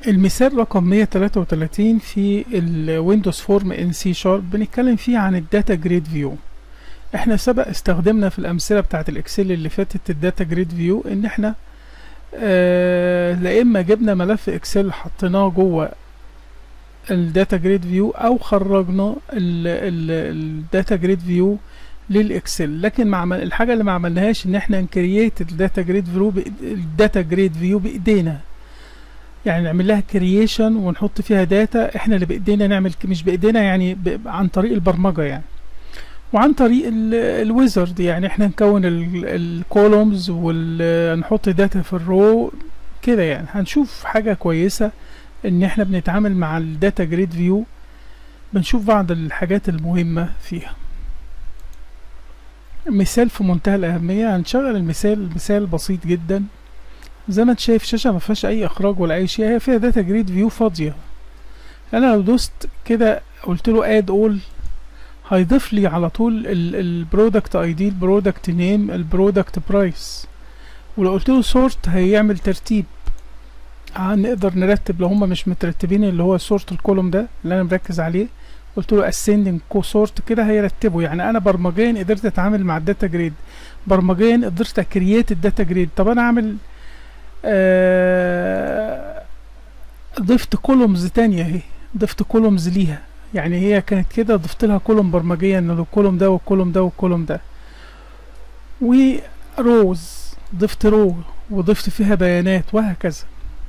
المثال رقم 133 في الويندوز فورم ان سي شارب بنتكلم فيه عن الداتا جريد فيو احنا سبق استخدمنا في الامثله بتاعه الاكسل اللي فاتت الداتا جريد فيو ان احنا آه لا اما جبنا ملف اكسل حطيناه جوه الداتا جريد فيو او خرجنا الداتا جريد فيو للاكسل لكن مع الحاجه اللي ما عملناهاش ان احنا نكرييت الداتا جريد فيو الداتا جريد فيو بايدينا يعني نعمل لها كرييشن ونحط فيها داتا احنا اللي بايدينا نعمل مش بايدينا يعني عن طريق البرمجه يعني وعن طريق الويزرد يعني احنا نكون الكولومز ونحط داتا في الرو كده يعني هنشوف حاجه كويسه ان احنا بنتعامل مع الداتا جريد فيو بنشوف بعض الحاجات المهمه فيها مثال في منتهى الأهمية هنشغل المثال مثال بسيط جدا زي ما انت شايف الشاشة ما فيهاش أي إخراج ولا أي شيء هي فيها داتا جريد فيو فاضية أنا لو دوست كده قلت له اد اول هيضيف لي على طول البرودكت اي دي البرودكت نيم البرودكت برايس ولو قلت له سورت هيعمل ترتيب هنقدر نرتب لو هما مش مترتبين اللي هو سورت الكولوم ده اللي انا مركز عليه قلت له ascending كوسورت كده هيرتبه يعني انا برمجيا قدرت اتعامل مع الداتا جريد برمجيا قدرت اكرييت الداتا جريد طب انا اعمل آه ضفت كولومز تانية اهي ضفت كولومز ليها يعني هي كانت كده ضفت لها كولوم برمجيا ان الكولوم ده والكولوم ده والكولوم ده وروز ضفت رو وضفت فيها بيانات وهكذا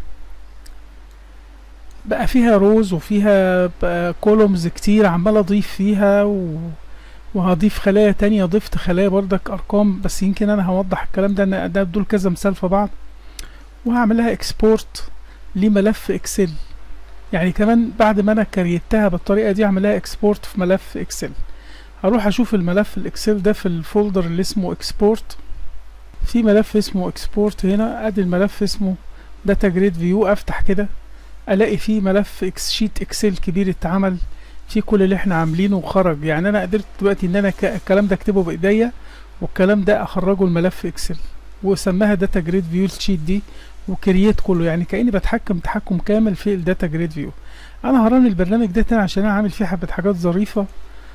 بقى فيها روز وفيها كولومز كتير عمال اضيف فيها و... وهضيف خلايا تانية ضفت خلايا بردك ارقام بس يمكن انا هوضح الكلام ده ان ده دول كذا مثال في بعض وهعمل لها اكسبورت لملف اكسل يعني كمان بعد ما انا كريتها بالطريقه دي اعمل لها اكسبورت في ملف اكسل هروح اشوف الملف الاكسل ده في الفولدر اللي اسمه اكسبورت في ملف اسمه اكسبورت هنا ادي الملف اسمه داتا جريد فيو افتح كده الاقي فيه ملف اكس شيت اكسل كبير اتعمل فيه كل اللي احنا عاملينه وخرج يعني انا قدرت دلوقتي ان انا الكلام ده اكتبه بايديا والكلام ده اخرجه الملف اكسل وسماها داتا جريد فيو الشيت دي وكرييت كله يعني كاني بتحكم تحكم كامل في الداتا جريد فيو انا هران البرنامج ده تاني عشان انا عامل فيه حبه حاجات ظريفه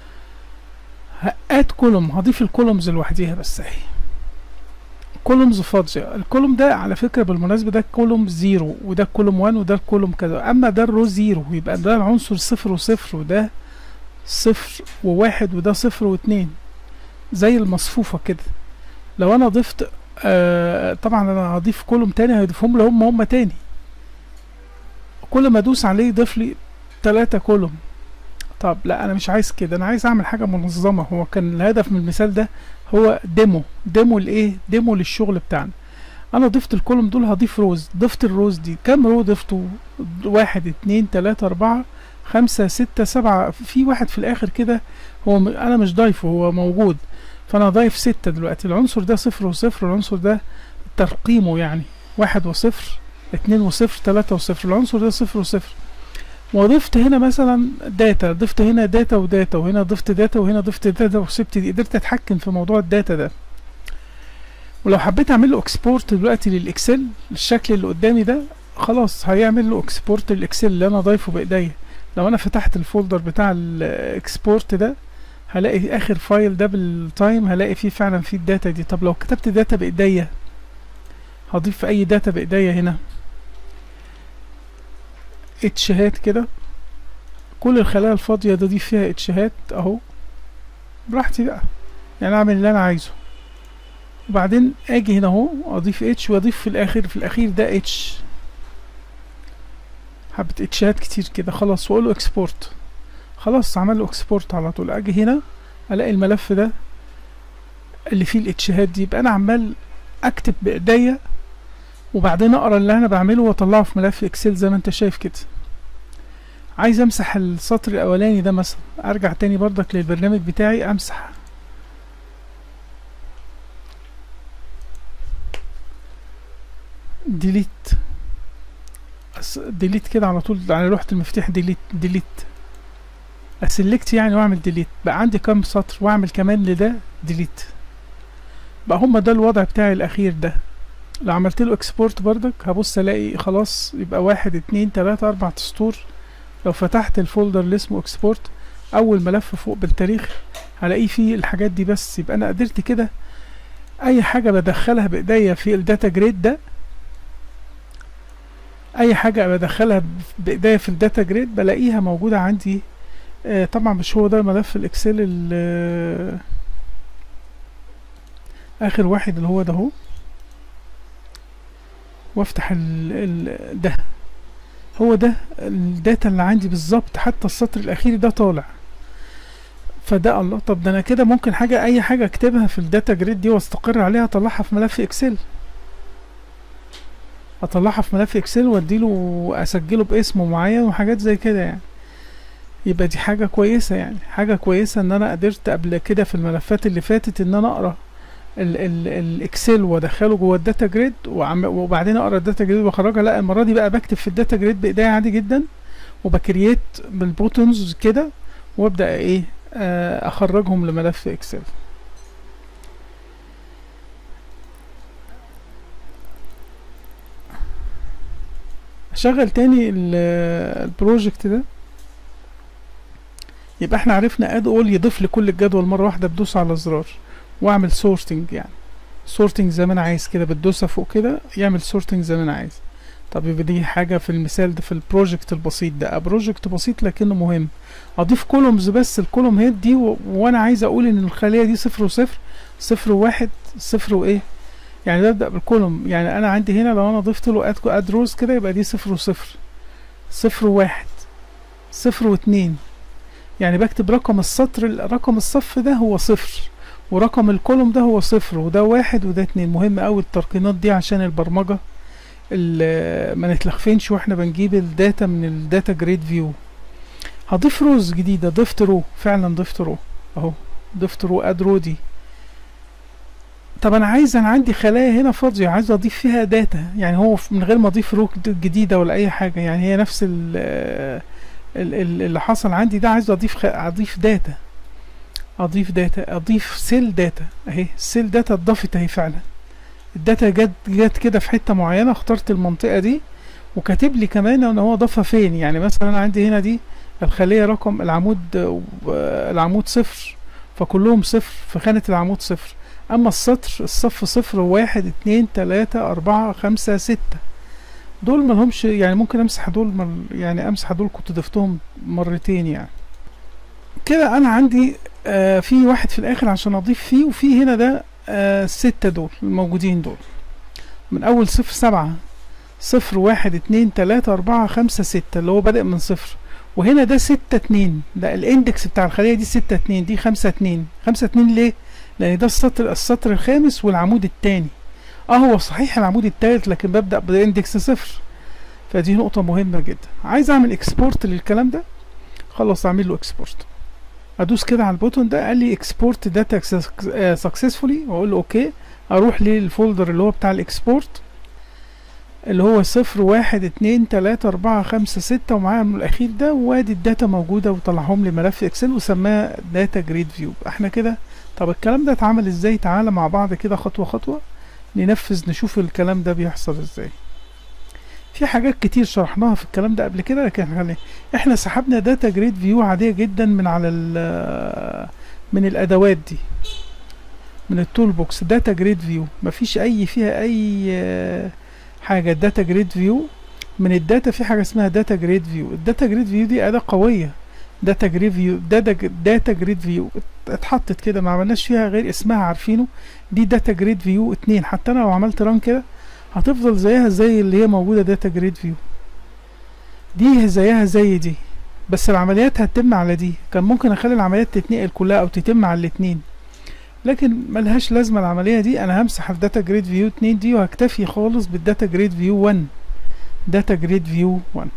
هات كولوم هضيف الكولومز لوحديها بس اهي كولومز فاضية الكولوم ده على فكرة بالمناسبة ده كولوم زيرو وده كولوم وان وده الكولوم كذا أما ده الرو زيرو يبقى ده العنصر صفر وصفر وده صفر وواحد وده صفر واتنين زي المصفوفة كده لو أنا ضفت آه طبعا أنا هضيف كولوم تاني هيضيفهم لي هم هم تاني كل ما أدوس عليه يضيف لي تلاتة كولوم طب لا أنا مش عايز كده أنا عايز أعمل حاجة منظمة هو كان الهدف من المثال ده هو ديمو ديمو لايه ديمو للشغل بتاعنا انا ضفت الكولوم دول هضيف روز ضفت الروز دي كام رو ضفته واحد اتنين تلاتة اربعة خمسة ستة سبعة في واحد في الاخر كده هو م... انا مش ضايفه هو موجود فانا ضايف ستة دلوقتي العنصر ده صفر وصفر العنصر ده ترقيمه يعني واحد وصفر اتنين وصفر تلاتة وصفر العنصر ده صفر وصفر وضفت هنا مثلا داتا ضفت هنا داتا وداتا وهنا ضفت داتا وهنا ضفت داتا وسبت دي قدرت اتحكم في موضوع الداتا ده ولو حبيت اعمل له اكسبورت دلوقتي للاكسل الشكل اللي قدامي ده خلاص هيعمل له اكسبورت للاكسل اللي انا ضايفه بايديا لو انا فتحت الفولدر بتاع الاكسبورت ده هلاقي اخر فايل ده بالتايم هلاقي فيه فعلا فيه الداتا دي طب لو كتبت داتا بايديا هضيف اي داتا بايديا هنا اتشهات كده كل الخلايا الفاضية ده دي فيها اتشهات اهو براحتي بقى يعني اعمل اللي انا عايزه وبعدين اجي هنا اهو اضيف اتش واضيف في الاخر في الاخير ده اتش حبة اتشات كتير كده خلاص واقول له اكسبورت خلاص عمل له اكسبورت على طول اجي هنا الاقي الملف ده اللي فيه الاتشهات دي يبقى انا عمال اكتب بايديا وبعدين اقرا اللي انا بعمله واطلعه في ملف اكسل زي ما انت شايف كده عايز امسح السطر الاولاني ده مثلا ارجع تاني برضك للبرنامج بتاعي امسح ديليت ديليت كده على طول على لوحة المفتاح ديليت ديليت اسلكت يعني واعمل ديليت بقى عندي كام سطر واعمل كمان لده ديليت بقى هما ده الوضع بتاعي الاخير ده لو عملت له اكسبورت بردك هبص الاقي خلاص يبقى واحد اتنين تلاتة اربع سطور لو فتحت الفولدر اللي اسمه اكسبورت اول ملف فوق بالتاريخ هلاقيه فيه الحاجات دي بس يبقى انا قدرت كده اي حاجة بدخلها بايديا في الداتا جريد ده اي حاجة بدخلها بايديا في الداتا جريد بلاقيها موجودة عندي آه طبعا مش هو ده ملف الاكسل ال اخر واحد اللي هو ده اهو وافتح ال ال ده هو ده الداتا اللي عندي بالظبط حتى السطر الاخير ده طالع فده الله طب ده انا كده ممكن حاجه اي حاجه اكتبها في الداتا جريد دي واستقر عليها اطلعها في ملف اكسل اطلعها في ملف اكسل واديله اسجله باسم معين وحاجات زي كده يعني يبقى دي حاجه كويسه يعني حاجه كويسه ان انا قدرت قبل كده في الملفات اللي فاتت ان انا اقرا ال ال الاكسل وادخله جوه الداتا جريد وبعدين اقرا الداتا جريد واخرجها لا المره دي بقى بكتب في الداتا جريد بايديا عادي جدا وبكرييت بالبوتونز كده وابدا ايه آه اخرجهم لملف اكسل اشغل تاني البروجكت ده يبقى احنا عرفنا اد اول يضيف لكل الجدول مره واحده بدوس على زرار واعمل سورتنج يعني سورتنج زي ما انا عايز كده بتدوسها فوق كده يعمل سورتنج زي ما انا عايز طب يبقى دي حاجه في المثال ده في البروجكت البسيط ده بروجكت بسيط لكنه مهم اضيف كولومز بس الكولوم هيد دي و... وانا عايز اقول ان الخليه دي صفر وصفر صفر وواحد صفر وايه يعني ببدا بالكولوم يعني انا عندي هنا لو انا ضفت له اد اد روز كده يبقى دي صفر وصفر صفر وواحد صفر واتنين يعني بكتب رقم السطر رقم الصف ده هو صفر ورقم الكولوم ده هو صفر وده واحد وده اتنين مهم اوي الترقيمات دي عشان البرمجة ما نتلخفنش واحنا بنجيب الداتا من الداتا جريد فيو هضيف روز جديدة ضفت رو فعلا ضفت رو اهو ضفت رو اد رو دي طب انا عايز انا عندي خلايا هنا فاضية عايز اضيف فيها داتا يعني هو من غير ما اضيف رو جديدة ولا اي حاجة يعني هي نفس ال اللي حصل عندي ده عايز اضيف خ... اضيف داتا اضيف داتا اضيف سيل داتا اهي السيل داتا اتضافت اهي فعلا الداتا جت جت كده في حته معينه اخترت المنطقه دي وكاتب لي كمان ان هو ضافها فين يعني مثلا انا عندي هنا دي الخليه رقم العمود العمود صفر فكلهم صفر في خانه العمود صفر اما السطر الصف صفر واحد اتنين تلاتة اربعة خمسة ستة دول ملهمش يعني ممكن امسح دول مر يعني امسح دول كنت ضفتهم مرتين يعني كده انا عندي آه في واحد في الاخر عشان اضيف فيه وفي هنا ده آه الستة دول الموجودين دول من اول صفر سبعة صفر واحد اتنين تلاتة اربعة خمسة ستة اللي هو بادئ من صفر وهنا ده ستة اتنين ده الاندكس بتاع الخلية دي ستة اتنين دي خمسة اتنين خمسة اتنين ليه؟ لان ده السطر السطر الخامس والعمود التاني اه هو صحيح العمود التالت لكن ببدأ باندكس صفر فدي نقطة مهمة جدا عايز اعمل اكسبورت للكلام ده خلاص اعمل له اكسبورت ادوس كده على البوتون ده قال لي اكسبورت داتا سكسسفولي واقول له اوكي اروح للفولدر اللي هو بتاع الاكسبورت اللي هو صفر واحد اتنين تلاتة اربعة خمسة ستة ومعايا من الاخير ده وادي الداتا موجودة وطلعهم لي ملف اكسل وسماه داتا جريد فيو احنا كده طب الكلام ده اتعمل ازاي تعالى مع بعض كده خطوة خطوة ننفذ نشوف الكلام ده بيحصل ازاي في حاجات كتير شرحناها في الكلام ده قبل كده لكن خلي احنا سحبنا داتا جريد فيو عادية جدا من على من الادوات دي من التول بوكس داتا جريد فيو مفيش اي فيها اي حاجة داتا جريد فيو من الداتا في حاجة اسمها داتا جريد فيو الداتا جريد فيو دي اداة قوية داتا جريد فيو داتا داتا جريد فيو اتحطت كده ما عملناش فيها غير اسمها عارفينه دي داتا جريد فيو اتنين حتى انا لو عملت ران كده هتفضل زيها زي اللي هي موجودة داتا جريد فيو دي زيها زي دي بس العمليات هتتم على دي كان ممكن اخلي العمليات تتنقل كلها او تتم على الاتنين لكن ملهاش لازمة العملية دي انا همسح الداتا جريد فيو اتنين دي وهكتفي خالص بالداتا جريد فيو 1 داتا جريد فيو 1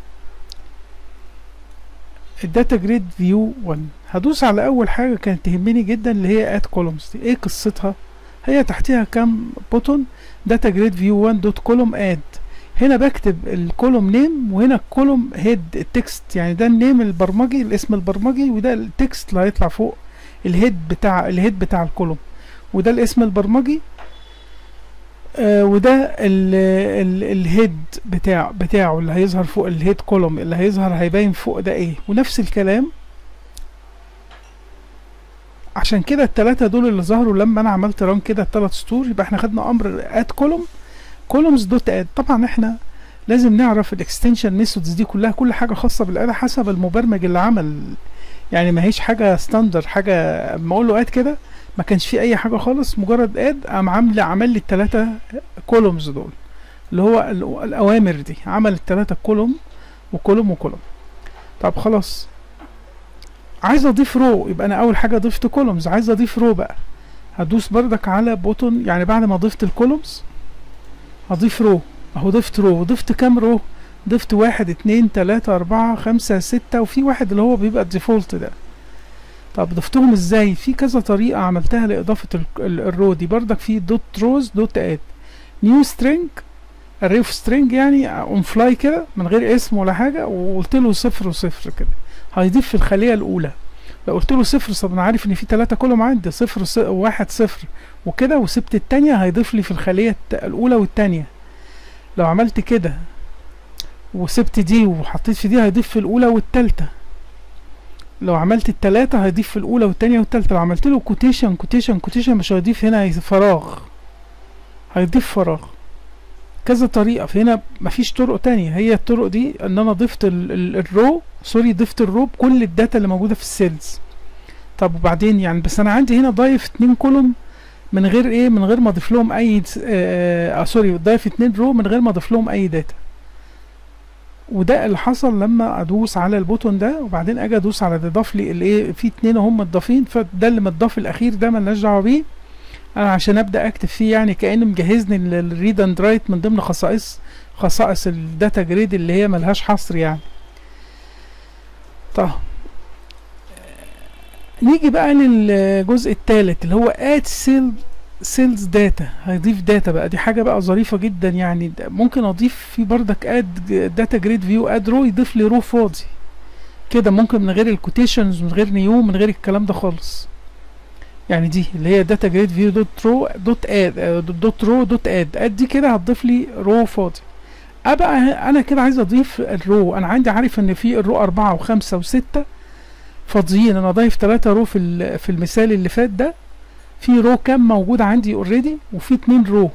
الداتا جريد فيو 1 هدوس على اول حاجة كانت تهمني جدا اللي هي اد كولومز دي ايه قصتها هي تحتها كام بوتون داتا جريد فيو 1 دوت كولوم اد هنا بكتب الكولوم نيم وهنا الكولوم هيد التكست يعني ده النيم البرمجي الاسم البرمجي وده التكست اللي هيطلع فوق الهيد بتاع الهيد بتاع الكولوم وده الاسم البرمجي آه وده ال ال الهيد بتاع بتاعه اللي هيظهر فوق الهيد كولوم اللي هيظهر هيبين فوق ده ايه ونفس الكلام عشان كده التلاتة دول اللي ظهروا لما انا عملت ران كده التلات سطور يبقى احنا خدنا امر اد كولوم كولومز دوت اد طبعا احنا لازم نعرف الاكستنشن ميثودز دي كلها كل حاجه خاصه بالآلة حسب المبرمج اللي عمل يعني ما هيش حاجه ستاندر حاجه اما اقول له اد كده ما كانش فيه اي حاجه خالص مجرد اد قام عامل عمل لي الثلاثه كولومز دول اللي هو ال- الاوامر دي عمل الثلاثه كولوم وكولوم وكولوم طب خلاص عايز اضيف رو يبقى انا اول حاجه ضفت كولومز عايز اضيف رو بقى هدوس بردك على بوتون يعني بعد ما ضفت الكولومز هضيف رو اهو ضفت رو ضفت كام رو ضفت واحد اتنين تلاتة اربعة خمسة ستة وفي واحد اللي هو بيبقى الديفولت ده طب ضفتهم ازاي في كذا طريقة عملتها لإضافة ال- ال- الرو دي بردك في دوت روز دوت اد نيو سترينج array of string يعني اون فلاي كده من غير اسم ولا حاجة وقلت له صفر وصفر كده هيضيف في الخلية الأولى لو قلت له صفر طب انا عارف ان في تلاتة كلهم عندي صفر ص- واحد صفر وكده وسبت التانية هيضيف لي في الخلية الت- الأولى والتانية لو عملت كده وسبت دي وحطيت في دي هيضيف في الأولى والتالتة لو عملت التلاتة هيضيف في الأولى والتانية والتالتة لو عملت له كوتيشن كوتيشن كوتيشن مش هيضيف هنا هي- فراغ هيضيف فراغ كذا طريقة فهنا مفيش طرق تانية هي الطرق دي ان انا ضفت ال- ال- الرو سوري ضفت الرو بكل الداتا اللي موجودة في السيلز طب وبعدين يعني بس انا عندي هنا ضايف اتنين كولوم من غير ايه من غير ما اضيف لهم اي س- آه, آه سوري ضايف اتنين رو من غير ما اضيف لهم اي داتا وده اللي حصل لما ادوس على البوتون ده وبعدين اجي ادوس على ده ضاف لي الايه في اتنين هم متضافين فده اللي متضاف الاخير ده ملناش دعوه بيه انا عشان ابدا اكتب فيه يعني كانه مجهزني للريد اند رايت من ضمن خصائص خصائص الداتا جريد اللي هي ملهاش حصر يعني طب نيجي بقى للجزء الثالث اللي هو اد سيل سيلز داتا هيضيف داتا بقى دي حاجه بقى ظريفه جدا يعني ده ممكن اضيف في بردك اد داتا جريد فيو اد رو يضيف لي رو فاضي كده ممكن من غير الكوتيشنز من غير نيو من غير الكلام ده خالص يعني دي اللي هي داتا جريد فيو دوت رو دوت اد دوت رو دوت اد اد دي كده هتضيف لي رو فاضي ابقى انا كده عايز اضيف الرو انا عندي عارف ان في الرو أربعة وخمسة وستة فاضيين انا ضايف تلاتة رو في ال- في المثال اللي فات ده في رو كام موجود عندي اوريدي وفي اتنين رو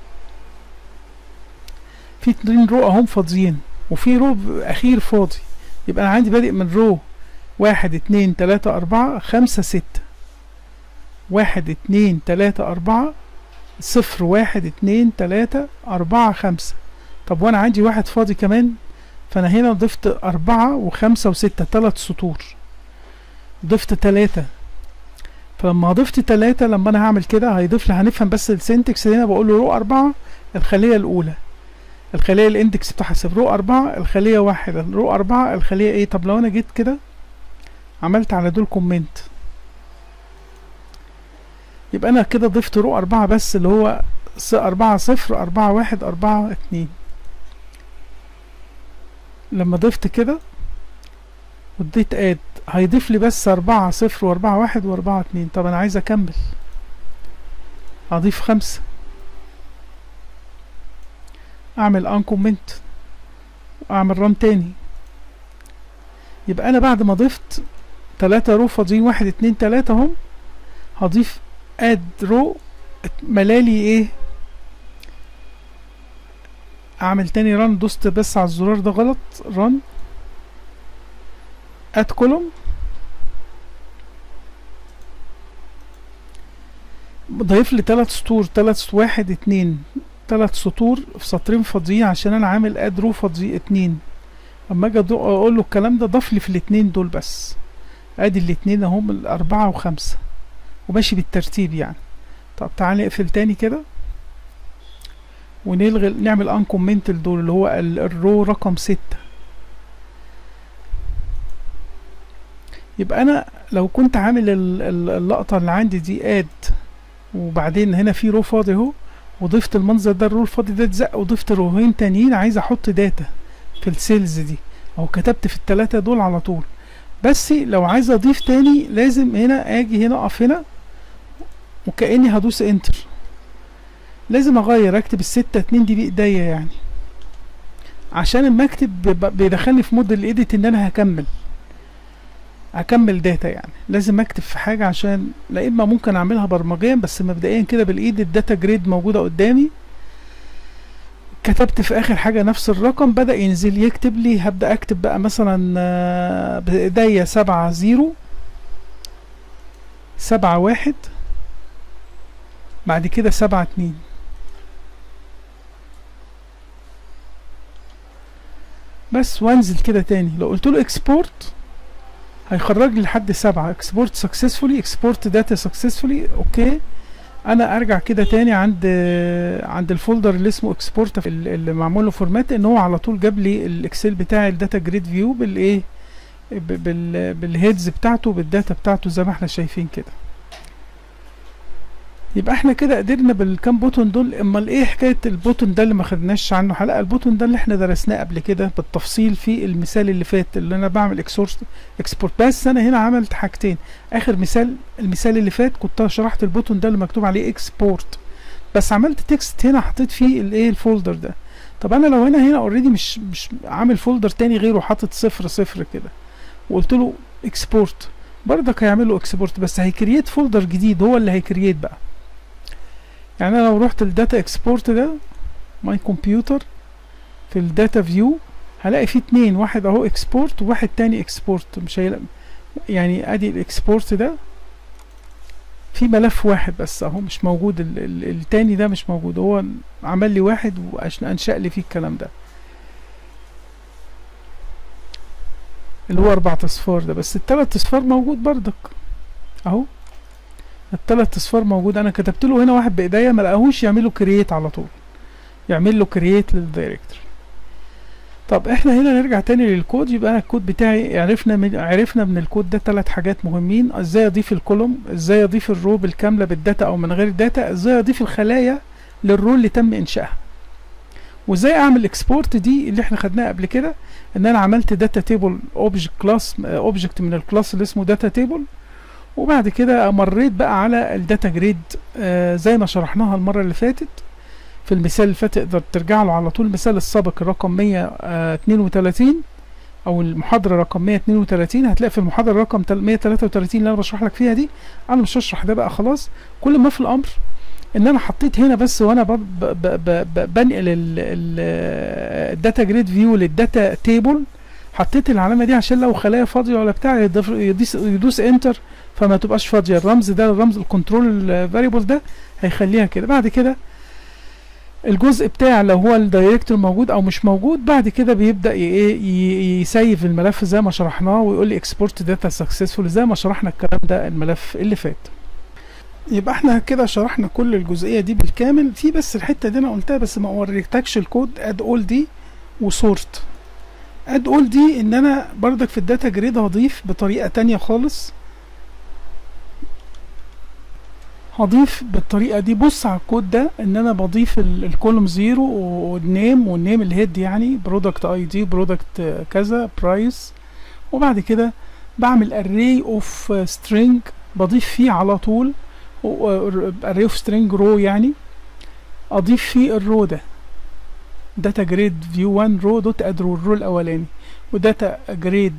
في اتنين رو اهم فاضيين وفي رو ب- اخير فاضي يبقى انا عندي بادئ من رو واحد اتنين تلاتة اربعة خمسة ستة واحد اتنين تلاتة اربعة صفر واحد اتنين تلاتة اربعة خمسة طب وانا عندي واحد فاضي كمان فانا هنا ضفت اربعة وخمسة وستة تلات سطور ضفت تلاتة فلما ضفت تلاتة لما انا هعمل كده هيضيف لي هنفهم بس السنتكس هنا بقول له رو اربعة الخلية الاولى الخلية الاندكس بتاعها صفر رو اربعة الخلية واحد رو اربعة الخلية ايه طب لو انا جيت كده عملت على دول كومنت يبقى انا كده ضفت رو اربعة بس اللي هو س- أربعة صفر أربعة واحد أربعة اتنين لما ضفت كده واديت اد هيضيف لي بس أربعة صفر وأربعة واحد وأربعة اتنين طب أنا عايز أكمل أضيف خمسة أعمل ان كومنت وأعمل ران تاني يبقى أنا بعد ما ضفت تلاتة رو فاضيين واحد اتنين تلاتة هم هضيف اد رو ملالي ايه اعمل تاني ران دوست بس على الزرار ده غلط ران اد كولوم ضايف لي تلات سطور تلات سط- واحد اتنين تلات سطور في سطرين فاضيين عشان انا عامل اد رو فاضي اتنين اما اجي أدو- اقول له الكلام ده ضاف لي في الاتنين دول بس ادي الاتنين اهم الاربعة وخمسة وماشي بالترتيب يعني طب تعالى نقفل تاني كده ونلغي نعمل ان كومنت دول اللي هو ال- الرو رقم ستة يبقى انا لو كنت عامل ال- ال- اللقطة اللي عندي دي اد وبعدين هنا في رو فاضي اهو وضفت المنظر ده الرو الفاضي ده اتزق وضفت روهين تانيين عايز احط داتا في السيلز دي اهو كتبت في التلاتة دول على طول بس لو عايز اضيف تاني لازم هنا اجي هنا اقف هنا وكأني هدوس انتر لازم اغير اكتب الستة اتنين دي بايديا يعني عشان اما اكتب ب- بيدخلني في مود الايديت ان انا هكمل هكمل داتا يعني لازم اكتب في حاجة عشان لا اما ممكن اعملها برمجيا بس مبدئيا كده بالايد الداتا جريد موجودة قدامي كتبت في اخر حاجة نفس الرقم بدأ ينزل يكتب لي هبدأ اكتب بقى مثلا آه، بايديا سبعة زيرو سبعة واحد بعد كده سبعة اتنين بس وانزل كده تاني لو قلت له اكسبورت هيخرج لي لحد سبعة اكسبورت سكسسفولي اكسبورت داتا سكسسفولي اوكي انا ارجع كده تاني عند عند الفولدر اللي اسمه اكسبورت اللي معمول له فورمات ان هو على طول جاب لي الاكسل بتاعي الداتا جريد فيو بالايه ب- بال بالهيدز بتاعته بالداتا بتاعته زي ما احنا شايفين كده يبقى احنا كده قدرنا بالكام بوتون دول امال ايه حكايه البوتون ده اللي ما خدناش عنه حلقه البوتون ده اللي احنا درسناه قبل كده بالتفصيل في المثال اللي فات اللي انا بعمل اكسورت اكسبورت بس انا هنا عملت حاجتين اخر مثال المثال اللي فات كنت شرحت البوتون ده اللي مكتوب عليه اكسبورت بس عملت تكست هنا حطيت فيه الايه الفولدر ده طب انا لو هنا هنا اوريدي مش مش عامل فولدر تاني غيره حاطط صفر صفر كده وقلت له اكسبورت برضك هيعمل له اكسبورت بس هيكرييت فولدر جديد هو اللي هيكرييت بقى يعني انا لو رحت الداتا اكسبورت ده ماي كمبيوتر في الداتا فيو هلاقي فيه اتنين واحد اهو اكسبورت وواحد تاني اكسبورت مش هيلاقي يعني ادي الاكسبورت ده في ملف واحد بس اهو مش موجود ال ال التاني ده مش موجود هو عمل لي واحد وانشأ لي فيه الكلام ده اللي هو اربع اصفار ده بس التلات اصفار موجود بردك اهو التلات اصفار موجود انا كتبت له هنا واحد بايديا ما لقاهوش يعمل له كرييت على طول يعمل له كرييت للدايركتوري طب احنا هنا نرجع تاني للكود يبقى انا الكود بتاعي عرفنا من عرفنا من الكود ده ثلاث حاجات مهمين ازاي اضيف الكولوم ازاي اضيف الرو بالكامله بالداتا او من غير الداتا ازاي اضيف الخلايا للرو اللي تم انشائها وازاي اعمل اكسبورت دي اللي احنا خدناها قبل كده ان انا عملت داتا تيبل اوبجكت كلاس اوبجكت من الكلاس اللي اسمه داتا تيبل وبعد كده مريت بقى على الداتا جريد آه زي ما شرحناها المره اللي فاتت في المثال اللي فات تقدر ترجع له على طول المثال السابق الرقم 132 او المحاضره رقم 132 هتلاقي في المحاضره رقم 133 اللي انا بشرح لك فيها دي انا مش هشرح ده بقى خلاص كل ما في الامر ان انا حطيت هنا بس وانا ب- ب- ب- ب- بنقل الداتا جريد فيو للداتا تيبل حطيت العلامه دي عشان لو خلايا فاضيه ولا بتاع يضيف- يدوس يدوس انتر فما تبقاش فاضيه الرمز ده الرمز الكنترول فاريبل ده هيخليها كده بعد كده الجزء بتاع لو هو الدايركتور موجود او مش موجود بعد كده بيبدا ي- ايه ي- يسيف الملف زي ما شرحناه ويقول لي اكسبورت داتا سكسسفول زي ما شرحنا الكلام ده الملف اللي فات يبقى احنا كده شرحنا كل الجزئيه دي بالكامل في بس الحته دي انا قلتها بس ما وريتكش الكود اد اول دي وسورت اد اول دي ان انا بردك في الداتا جريد هضيف بطريقه تانية خالص هضيف بالطريقه دي بص على الكود ده ان انا بضيف الكولوم زيرو والنيم والنيم الهيد يعني برودكت اي دي برودكت كذا برايس وبعد كده بعمل array اوف string بضيف فيه على طول array اوف string row يعني اضيف فيه الرو ده داتا جريد فيو 1 رو دوت اد رو الرو الاولاني وداتا جريد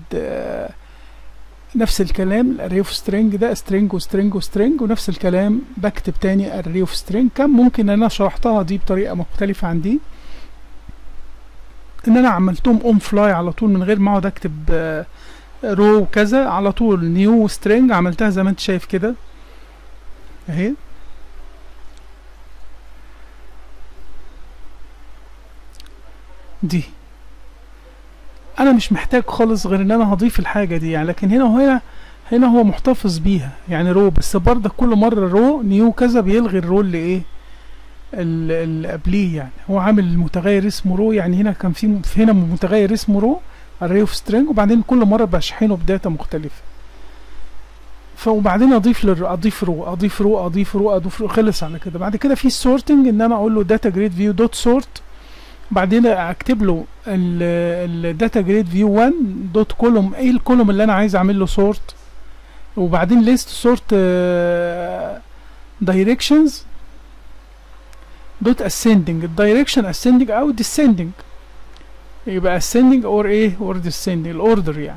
نفس الكلام الاري اوف سترينج ده سترينج وسترينج وسترينج ونفس الكلام بكتب تاني اري اوف سترينج كان ممكن ان انا شرحتها دي بطريقه مختلفه عن دي ان انا عملتهم اون فلاي على طول من غير ما اقعد اكتب رو وكذا على طول نيو سترينج عملتها زي ما انت شايف كده اهي دي انا مش محتاج خالص غير ان انا هضيف الحاجه دي يعني لكن هنا وهنا هنا هو محتفظ بيها يعني رو بس برضه كل مره رو نيو كذا بيلغي الرو اللي ايه اللي قبليه يعني هو عامل متغير اسمه رو يعني هنا كان في هنا متغير اسمه رو array of string وبعدين كل مره بشحنه بداتا مختلفه فوبعدين اضيف لل اضيف رو اضيف رو اضيف رو اضيف رو خلص على كده بعد كده في السورتنج ان انا اقول له داتا جريد فيو دوت سورت بعدين اكتب له الداتا جريد فيو 1 دوت كولوم ايه الكولوم اللي انا عايز اعمل له سورت وبعدين ليست سورت دايركشنز دوت ascending الدايركشن ascending او descending يبقى ascending or ايه or descending الاوردر يعني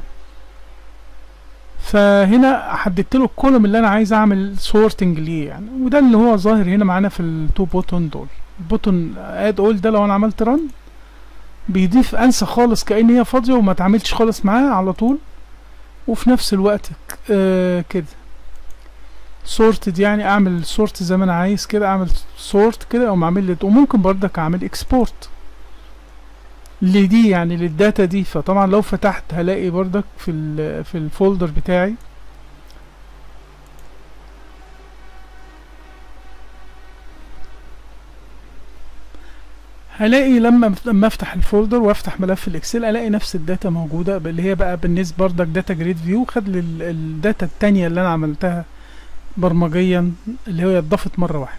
فهنا حددت له الكولوم اللي انا عايز اعمل سورتنج ليه يعني وده اللي هو ظاهر هنا معانا في التو بوتون دول البوتون اد اول ده لو انا عملت رن بيضيف انسى خالص كأن هي فاضية وما تعملش خالص معاها على طول وفي نفس الوقت آه كده سورتد يعني اعمل سورت زي ما انا عايز كده اعمل سورت كده او اعمل لي وممكن برضك اعمل اكسبورت لدي يعني للداتا دي فطبعا لو فتحت هلاقي برضك في ال في الفولدر بتاعي هلاقي لما لما افتح الفولدر وافتح ملف الاكسل الاقي نفس الداتا موجوده اللي هي بقى بالنسبه برضك داتا جريد فيو خد لي ال- الداتا التانية اللي انا عملتها برمجيا اللي هي اتضافت مره واحده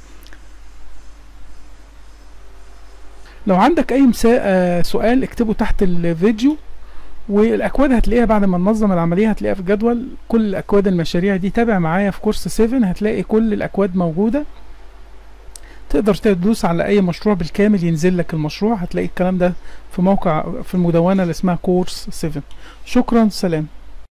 لو عندك اي مسا... آه سؤال اكتبه تحت الفيديو والاكواد هتلاقيها بعد ما ننظم العمليه هتلاقيها في جدول كل اكواد المشاريع دي تابع معايا في كورس 7 هتلاقي كل الاكواد موجوده تقدر تدوس على اي مشروع بالكامل ينزل لك المشروع هتلاقي الكلام ده في موقع في المدونه اللي اسمها كورس 7 شكرا سلام